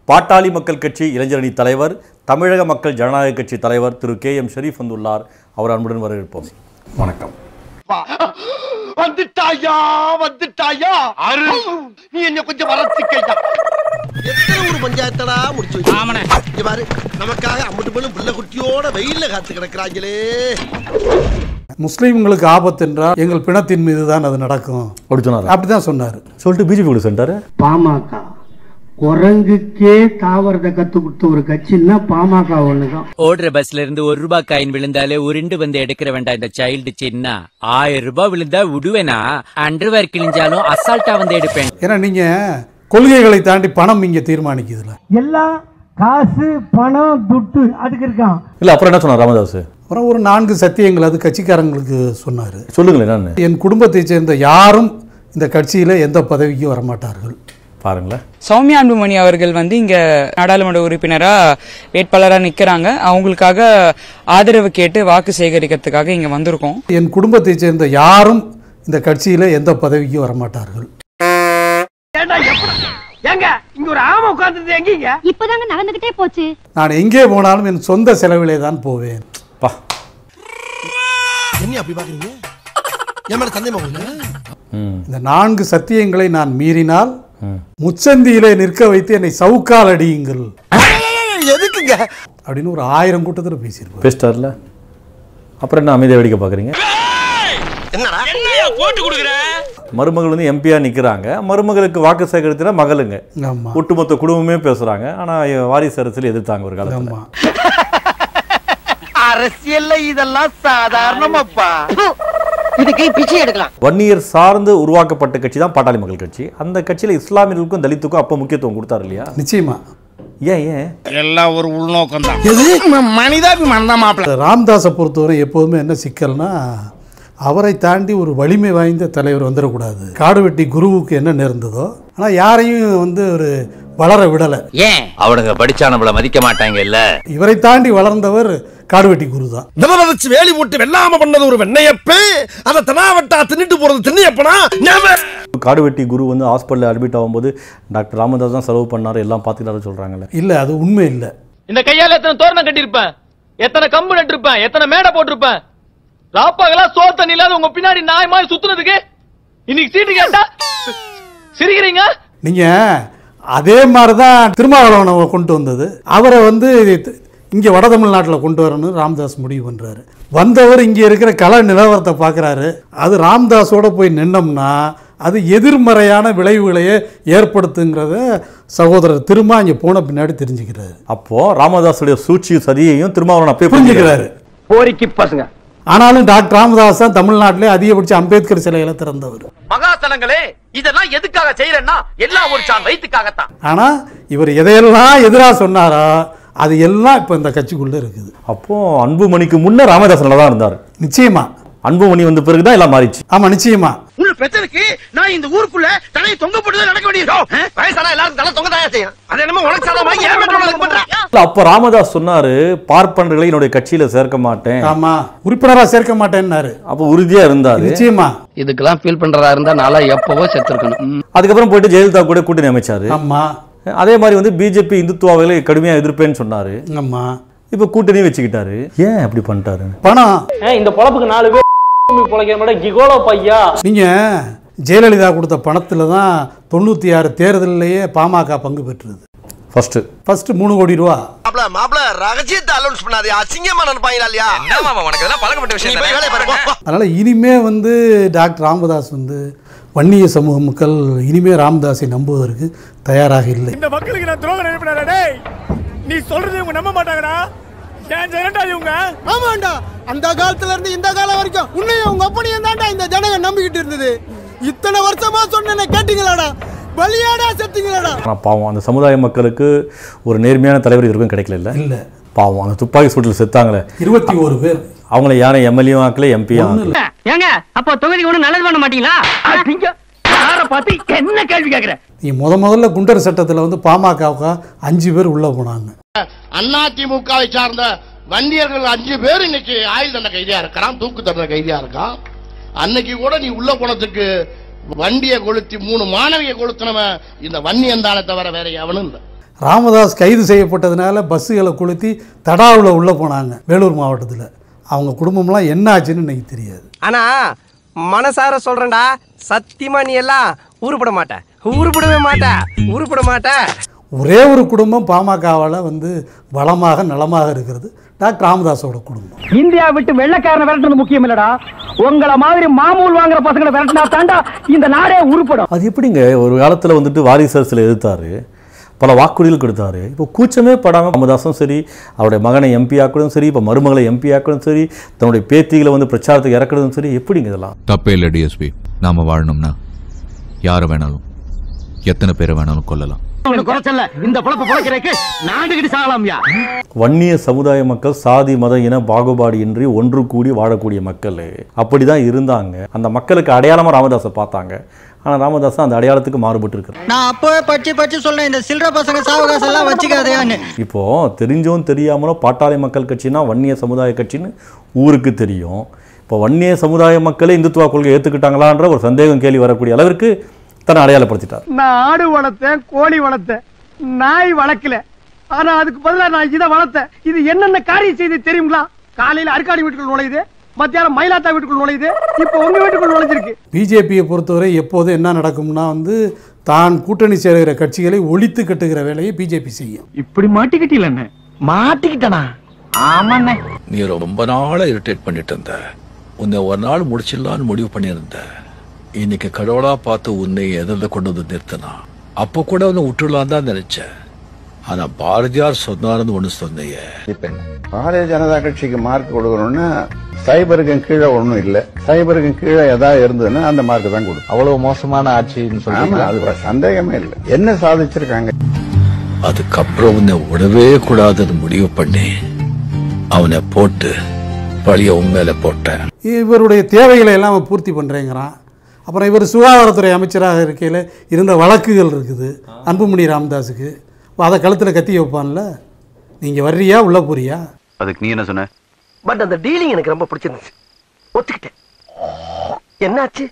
பாட்டாளி மக்கள் கட்சி இளைஞரணி தலைவர் தமிழக மக்கள் ஜனநாயக கட்சி தலைவர் திரு கே எம் ஷரீஃப் வந்துள்ளார் அவர் அன்புடன் வரவேற்போம் வணக்கம் வந்துட்டாயா வந்துட்டாயா அரு நீ என்ன கொஞ்சம் வரச்சிக்கையா எத்தனை ஒரு பஞ்சாயத்தடா முடிச்சு வச்சு இங்க பாரு நமக்காக அம்பட்டு பெண்ணும் புள்ள குட்டியோட வெயில்ல காத்து கிடக்குறாங்களே முஸ்லீம்களுக்கு ஆபத்து என்றால் எங்கள் பிணத்தின் மீது தான் அது நடக்கும் அப்படி சொன்னார் அப்படிதான் சொன்னார் சொல்லிட்டு பிஜேபி கூட சென்றாரு பாமக குரங்குக்கே தாவரத்தை கத்து கொடுத்த ஒரு கட்சின்னா பாமக ஒண்ணுதான் ஓடுற பஸ்ல இருந்து ஒரு ரூபாய் காயின் விழுந்தாலே உருண்டு வந்து எடுக்கிற வேண்டாம் இந்த சைல்டு சின்ன ஆயிரம் ரூபாய் விழுந்தா விடுவேனா அண்டர்வேர் கிழிஞ்சாலும் அசால்ட்டா வந்து எடுப்பேன் ஏன்னா நீங்க கொள்கைகளை தாண்டி பணம் இங்க தீர்மானிக்குதுல எல்லாம் காசு பணம் துட்டு அதுக்கு இருக்கான் இல்லை அப்புறம் என்ன சொன்னார் ராமதாஸ் அப்புறம் ஒரு நான்கு சத்தியங்கள் அது கட்சிக்காரங்களுக்கு சொன்னார் சொல்லுங்களேன் என்னன்னு என் குடும்பத்தைச் சேர்ந்த யாரும் இந்த கட்சியில எந்த பதவிக்கும் வரமாட்டார்கள் பாருங்களேன் சௌமியா அன்புமணி அவர்கள் வந்து இங்க நாடாளுமன்ற உறுப்பினரா வேட்பாளரா நிக்கிறாங்க அவங்களுக்காக ஆதரவு கேட்டு வாக்கு சேகரிக்கிறதுக்காக இங்க வந்திருக்கோம் என் குடும்பத்தைச் சேர்ந்த யாரும் இந்த கட்சியில எந்த பதவிக்கும் வரமாட்டார்கள் ஏண்டா எப்படி ஏங்க இங்க ஒரு ஆமை உட்கார்ந்துருது எங்கீங்க இப்பதாங்க நடந்துகிட்டே போச்சு நான் எங்கே போனாலும் என் சொந்த செலவிலே தான் போவேன் பா என்ன அப்படி பாக்குறீங்க என் மேல சந்தேகமா உங்களுக்கு ம் இந்த நான்கு சத்தியங்களை நான் மீறினால் முச்சந்தியிலே நிற்க வைத்து என்னை சவுக்கால் அடியுங்கள் எதுக்குங்க அப்படின்னு ஒரு ஆயிரம் கூட்டத்தில் பேசியிருப்பார் பேசிட்டார்ல அப்புறம் என்ன அமைதியாக வேடிக்கை பார்க்குறீங்க என்னடா மருமகள் வந்து எம்பியா நிற்கிறாங்க மருமகளுக்கு வாக்கு சேகரித்தின மகளுங்க ஆமா ஒட்டுமொத்த குடும்பமே பேசுறாங்க ஆனா வாரிசு அரசியல் எதிர்த்தாங்க ஒரு காலத்துல ஆமா அரசியல்ல இதெல்லாம் சாதாரணமாப்பா இதுக்கு பிச்சை எடுக்கலாம் வன்னியர் சார்ந்து உருவாக்கப்பட்ட கட்சி தான் பாட்டாளி மக்கள் கட்சி அந்த கட்சியில இஸ்லாமியர்களுக்கும் தலித்துக்கும் அப்போ முக்கியத்துவம் கொடுத்தாரு இல்லையா நிச்சயமா ஏன் ஏன் எல்லாம் ஒரு உள்நோக்கம் தான் மனிதாபிமானம் தான் மாப்பிள்ள இந்த ராம்தாஸை பொறுத்தவரை எப்போதுமே என்ன சிக்கல்னா அவரை தாண்டி ஒரு வலிமை வாய்ந்த தலைவர் வந்துடக்கூடாது காடுவெட்டி குருவுக்கு என்ன நேர்ந்ததோ ஆனால் யாரையும் வந்து ஒரு வளர விடலை ஏன் அவனுங்க படிச்சா நம்மள மதிக்க மாட்டாங்க இல்ல இவரை தாண்டி வளர்ந்தவர் காடுவெட்டி குரு தான் விவரம் வச்சு வேலி போட்டு வெள்ளாம பண்ணது ஒரு வெண்ணையப்பு அதை தனாவட்டா தின்னுட்டு போறது திண்ணையப்பனா ஞாபகம் காடுவெட்டி குரு வந்து ஹாஸ்பிட்டலில் அட்மிட் ஆகும்போது டாக்டர் ராமதாஸ் தான் செலவு பண்ணாரு எல்லாம் பார்த்துக்கிட்டாரு சொல்றாங்கல்ல இல்லை அது உண்மை இல்லை இந்த கையால எத்தனை தோரணம் கட்டியிருப்பேன் எத்தனை கம்பு நட்டிருப்பேன் எத்தனை மேடை போட்டிருப்பேன் ராப்பாகலா சோறு தண்ணி இல்லாத உங்க பின்னாடி நாய் மாதிரி சுத்துனதுக்கு இன்னைக்கு சீட்டு கேட்டா சிரிக்கிறீங்க நீங்கள் அதே மாதிரி தான் திருமாவளவனை கொண்டு வந்தது அவரை வந்து இங்கே வட தமிழ்நாட்டில் கொண்டு வரணும்னு ராம்தாஸ் முடிவு பண்ணுறாரு வந்தவர் இங்கே இருக்கிற கல நிலவரத்தை பார்க்குறாரு அது ராம்தாஸோட போய் நின்னோம்னா அது எதிர்மறையான விளைவுகளையே ஏற்படுத்துங்கிறத சகோதரர் திரும்ப இங்கே போன பின்னாடி தெரிஞ்சுக்கிறாரு அப்போ ராமதாஸுடைய சூழ்ச்சி சதியையும் திருமாவளவன் அப்பயே புரிஞ்சுக்கிறாரு போரிக்கு பசங்க ஆனாலும் டாக்டர் ராமதாஸ் தான் தமிழ்நாட்டிலே அதிகபட்ச அம்பேத்கர் சிலைகளை திறந்தவர் மகாசனங்களே இதெல்லாம் எதுக்காக செய்யறேன்னா எல்லாம் ஒரு சான் வயிற்றுக்காகத்தான் ஆனால் இவர் எதையெல்லாம் எதிராக சொன்னாரோ அது எல்லாம் இப்போ இந்த கட்சிக்குள்ளே இருக்குது அப்போ அன்புமணிக்கு முன்ன ராமதாஸ் நல்லா தான் இருந்தார் நிச்சயமா அன்புமணி வந்த பிறகு தான் எல்லாம் மாறிச்சு ஆமாம் நிச்சயமா உங்களுக்கு பிரச்சனைக்கு நான் இந்த ஊருக்குள்ள தலையை தொங்க போட்டு நடக்க வேண்டியிருக்கோம் வயசானா எல்லாரும் தலை தொங்க தாயா செய்யும் அது என்னமோ உனக்கு சாதமா ஏன் மேட்டோட பண்றேன் இல்ல, அப்போ ராமதாஸ் சொன்னாரு பார்ப்பனர்களை என்னுடைய கட்சியில சேர்க்க மாட்டேன் ஆமா உறுப்பினராக சேர்க்க மாட்டேன்னாரு அப்போ உறுதியா இருந்தாரு நிச்சயமா இதுக்கெல்லாம் ஃபீல் பண்றதா இருந்தா நாளா எப்பவோ செத்துருக்கணும் அதுக்கப்புறம் போயிட்டு ஜெயலலிதா கூட கூட்டணி அமைச்சாரு ஆமா அதே மாதிரி வந்து பிஜேபி இந்துத்துவாவை கடுமையா எதிர்ப்பேன்னு சொன்னாரு ஆமா இப்போ கூட்டணி வச்சுக்கிட்டாரு ஏன் அப்படி பண்ணிட்டாரு பணம் இந்த பொழப்புக்கு நாலு பேர் பொழைக்கிற மாதிரி கிகோலோ பையா நீங்க ஜெயலலிதா கொடுத்த பணத்துல தான் தொண்ணூத்தி ஆறு தேர்தலிலேயே பாமக பங்கு பெற்றது ஃபர்ஸ்ட் ஃபர்ஸ்ட் மூணு கோடி ரூபா மாப்ள மாப்ள ரகசியத்தை அலௌன்ஸ் பண்ணாதே அசிங்கமா நினைப்பாங்களா இல்லையா உனக்கு இதெல்லாம் பழக்கப்பட்ட நீ போய் வேலையை பாரு, போ, போ. அதனால இனிமே வந்து டாக்டர் ராமதாஸ் வந்து வன்னிய சமூக மக்கள் இனிமே ராமதாஸை நம்புவதற்கு தயாராக இல்லை இந்த மக்களுக்கு நான் துரோகம் நினைப்பேன் டேய் நீ சொல்றது இவங்க நம்ப மாட்டாங்கடா ஏன் ஜெயண்டா இவங்க ஆமாண்டா அந்த காலத்துல இருந்து இந்த காலம் வரைக்கும் உன்னையும் உங்க அப்பனையும் தான்டா இந்த ஜனங்க நம்பிக்கிட்டு இருந்தது இத்தனை வருஷமா சொன்ன கேட்டீங்களாடா பலியாடா செத்தீங்களாடா ஆனால் பாவம் அந்த சமுதாய மக்களுக்கு ஒரு நேர்மையான தலைவர் இதுவரைக்கும் கிடைக்கல இல்ல இல்லை பாவம் அந்த துப்பாக்கி சூட்டில் செத்தாங்களே இருபத்தி ஒரு பேர் அவங்கள யாரும் எம்எல்ஏ ஆக்கல எம்பி ஆக்கல ஏங்க அப்போ தொகுதி ஒண்ணு நல்லது பண்ண மாட்டீங்களா யார பார்த்து என்ன கேள்வி கேக்குற நீ முத முதல்ல குண்டர் சட்டத்தில் வந்து பாமகவுக்கு அஞ்சு பேர் உள்ளே போனாங்க அதிமுகவை சார்ந்த வன்னியர்கள் அஞ்சு பேர் இன்னைக்கு ஆயுள் தண்டனை கைதியா இருக்கிறான் தூக்கு தண்டனை கைதியா இருக்கான் அன்னைக்கு கூட நீ உள்ள போனதுக்கு வண்டியை கொளுத்தி மூணு மாணவியை கொளுத்தினவன் இந்த வன்னியன் தானே தவிர வேற எவனும் இல்லை ராமதாஸ் கைது செய்யப்பட்டதுனால பஸ்ஸுகளை கொளுத்தி தடாவில் உள்ளே போனாங்க வேலூர் மாவட்டத்தில் அவங்க குடும்பம்லாம் என்ன ஆச்சுன்னு இன்னைக்கு தெரியாது ஆனா மனசார சொல்றேன்டா சத்தியமா நீ எல்லாம் உருப்பட மாட்ட உருப்படவே மாட்ட உருப்பட மாட்ட ஒரே ஒரு குடும்பம் பாமகவால் வந்து வளமாக நலமாக இருக்கிறது டாக்டர் ராமதாஸோட குடும்பம் இந்தியா விட்டு வெள்ளக்காரனை விரட்டுறது முக்கியம் இல்லடா உங்களை மாதிரி மாமூல் வாங்குற பசங்களை விரட்டினா தாண்டா இந்த நாடே உருப்படும் அது எப்படிங்க ஒரு காலத்தில் வந்துட்டு வாரிசு அரசியல் எதிர்த்தாரு பல வாக்குறுதிகள் கொடுத்தாரு இப்போ கூச்சமே படாமல் ராமதாஸும் சரி அவருடைய மகனை எம்பி ஆக்கிறதும் சரி இப்போ மருமகளை எம்பி ஆக்கிறதும் சரி தன்னுடைய பேத்திகளை வந்து பிரச்சாரத்துக்கு இறக்குறதும் சரி எப்படிங்க இதெல்லாம் தப்பே இல்லை டிஎஸ்பி நாம வாழணும்னா யாரை வேணாலும் எத்தனை பேரை வேணாலும் கொல்லலாம் குறைச்சல்ல இந்த பொழப்பு பொழைக்கிறதுக்கு நாடுகிட்டு சாகலாம்யா வன்னிய சமுதாய மக்கள் சாதி மத இன பாகுபாடு இன்றி ஒன்று கூடி வாழக்கூடிய மக்கள் அப்படி தான் இருந்தாங்க அந்த மக்களுக்கு அடையாளமாக ராமதாஸை பார்த்தாங்க ஆனால் ராமதாஸ் அந்த அடையாளத்துக்கு மாறுபட்டு இருக்கிறார் நான் அப்பவே பச்சு பச்சு சொன்னேன் இந்த சில்லற பசங்க சாவகாசம் எல்லாம் வச்சுக்காதையான்னு இப்போ தெரிஞ்சும் தெரியாமலோ பாட்டாளி மக்கள் கட்சினா வன்னிய சமுதாய கட்சின்னு ஊருக்கு தெரியும் இப்போ வன்னிய சமுதாய மக்களே இந்துத்துவ கொள்கை ஏற்றுக்கிட்டாங்களான்ற ஒரு சந்தேகம் கேள்வி வரக்கூடிய அளவிற்கு தன்னை அடையாளப்படுத்திட்டார் நான் ஆடு வளர்த்தேன் கோழி வளர்த்தேன் நாய் வளர்க்கல ஆனா அதுக்கு பதிலா நான் இதை வளர்த்தேன் இது என்னென்ன காரியம் செய்து தெரியுங்களா காலையில அருக்காடி வீட்டுக்குள் நுழையுது மத்தியானம் மயிலாத்தா வீட்டுக்குள் நுழையுது இப்போ உங்க வீட்டுக்குள் நுழைஞ்சிருக்கு பிஜேபியை பொறுத்தவரை எப்போது என்ன நடக்கும்னா வந்து தான் கூட்டணி சேர்கிற கட்சிகளை ஒழித்து கட்டுகிற வேலையை பிஜேபி செய்யும் இப்படி மாட்டிக்கிட்டீங்களே மாட்டிக்கிட்டனா ஆமாண்ணே நீ ரொம்ப நாளா இரிட்டேட் பண்ணிட்டு இருந்த உன்னை ஒரு நாள் முடிச்சிடலான்னு முடிவு பண்ணியிருந்த இன்னைக்கு கடவுளா பார்த்து உன்னை எதில் கொண்டு வந்து நிறுத்தினா அப்போ கூட உன்னை விட்டுடலாம் தான் நினைச்சேன் ஆனா பாரதியார் சொன்னாருன்னு ஒண்ணு சொன்னையே இப்ப என்ன பாரதிய ஜனதா கட்சிக்கு மார்க் கொடுக்கணும்னா சைபருக்கு கீழே ஒண்ணும் இல்ல சைபருக்கு கீழே ஏதாவது இருந்ததுன்னா அந்த மார்க் தான் கொடுக்கும் அவ்வளவு மோசமான ஆட்சின்னு சொல்லுவாங்க அது சந்தேகமே இல்லை என்ன சாதிச்சிருக்காங்க அதுக்கப்புறம் உன்னை விடவே கூடாதுன்னு முடிவு பண்ணி அவனை போட்டு பழிய உண்மையில போட்டேன் இவருடைய தேவைகளை எல்லாம் அவன் பூர்த்தி பண்ணுறேங்கிறான் அப்புறம் இவர் சுகாதாரத்துறை அமைச்சராக இருக்கையில் இருந்த வழக்குகள் இருக்குது அன்புமணி ராமதாஸுக்கு இப்போ அதை கழுத்தில் கத்தி வைப்பான்ல நீங்கள் வர்றியா உள்ள போறியா அதுக்கு நீ என்ன சொன்ன பட் அந்த டீலிங் எனக்கு ரொம்ப பிடிச்சிருந்துச்சு ஒத்துக்கிட்டேன் என்னாச்சு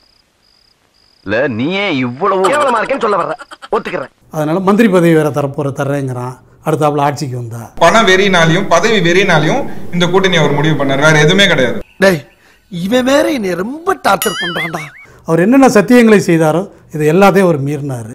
இல்ல நீயே இவ்வளவு கேவலமா இருக்கேன்னு சொல்ல வர்றேன் ஒத்துக்கிறேன் அதனால் மந்திரி பதவி வேற தரப்போகிற தர்றேங்கிறான் அடுத்தாப்புல ஆட்சிக்கு வந்தா பண வெறினாலையும் பதவி வெறினாலையும் இந்த கூட்டணி அவர் முடிவு பண்ணார் வேற எதுவுமே கிடையாது டேய் இவன் வேற என்னை ரொம்ப டார்ச்சர் பண்றான்டா அவர் என்னென்ன சத்தியங்களை செய்தாரோ இது எல்லாத்தையும் அவர் மீறினார்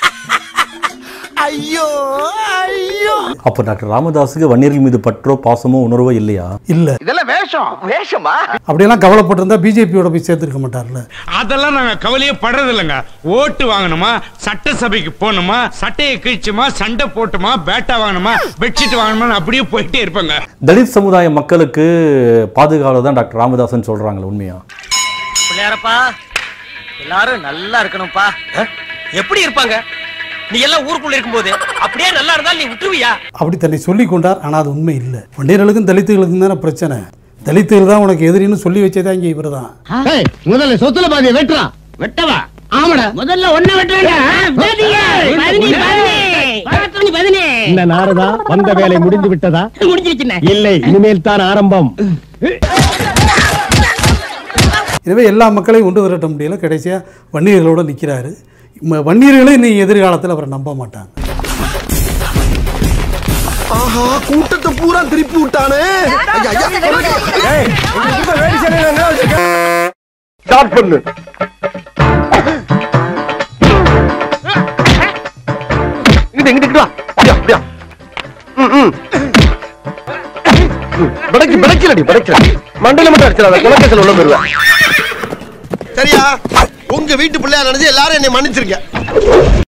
ஐயோ ஐயோ அப்போ டாக்டர் ராமதாஸுக்கு வன்னியர்கள் மீது பற்றோ பாசமோ உணர்வோ இல்லையா இல்லை இதெல்லாம் வேஷம் வேஷமா அப்படியெல்லாம் கவலைப்பட்டிருந்தா பிஜேபியோட போய் சேர்த்துருக்க மாட்டார்ல அதெல்லாம் நாங்க கவலையே படுறது இல்லைங்க ஓட்டு வாங்கணுமா சட்டசபைக்கு போகணுமா சட்டையை கிழிச்சுமா சண்டை போட்டுமா பேட்டா வாங்கணுமா பெட்ஷீட் வாங்கணுமா அப்படியே போயிட்டே இருப்பாங்க தலித் சமுதாய மக்களுக்கு பாதுகாவலர் தான் டாக்டர் ராமதாசன் சொல்றாங்களே உண்மையா பிள்ளையாரப்பா எல்லாரும் நல்லா இருக்கணும்ப்பா எப்படி இருப்பாங்க நீ எல்லாம் ஊருக்குள்ள இருக்கும்போது அப்படியே நல்லா இருந்தாலும் நீ விட்டுருவியா அப்படி தன்னை சொல்லி கொண்டார் ஆனால் அது உண்மை இல்லை வண்டியர்களுக்கும் தலித்துகளுக்கும் தானே பிரச்சனை தலித்துகள் தான் உனக்கு எதிரின்னு சொல்லி வச்சதா இங்கே இவர் தான் முதல்ல சொத்துல பாதிய வெட்டுறா வெட்டவா ஆமாடா முதல்ல ஒன்ன இந்த நாரதா வந்த வேலை முடிந்து விட்டதா முடிஞ்சிருச்சு இல்லை இனிமேல் தான் ஆரம்பம் எனவே எல்லா மக்களையும் ஒன்று திரட்ட முடியல கடைசியாக வன்னியர்களோட நிற்கிறாரு வன்னியர்களே நீ எதிர்காலத்தில் அவரை நம்ப மாட்டாங்க ஆஹா கூட்டத்தை பூரா திருப்பி விட்டானே ஸ்டார்ட் பண்ணு இங்கிட்டு இங்கிட்டு வா அப்படியா அப்படியா ம், ம். பிடைக்கு பிடைக்கலடி பிடைக்கல மண்டையில மட்டும் அடிச்சிடாத குலக்கத்தில் உள்ள போயிருவேன் சரியா உங்க வீட்டு பிள்ளையா நினைச்சு எல்லாரும் என்னை மன்னிச்சிருக்க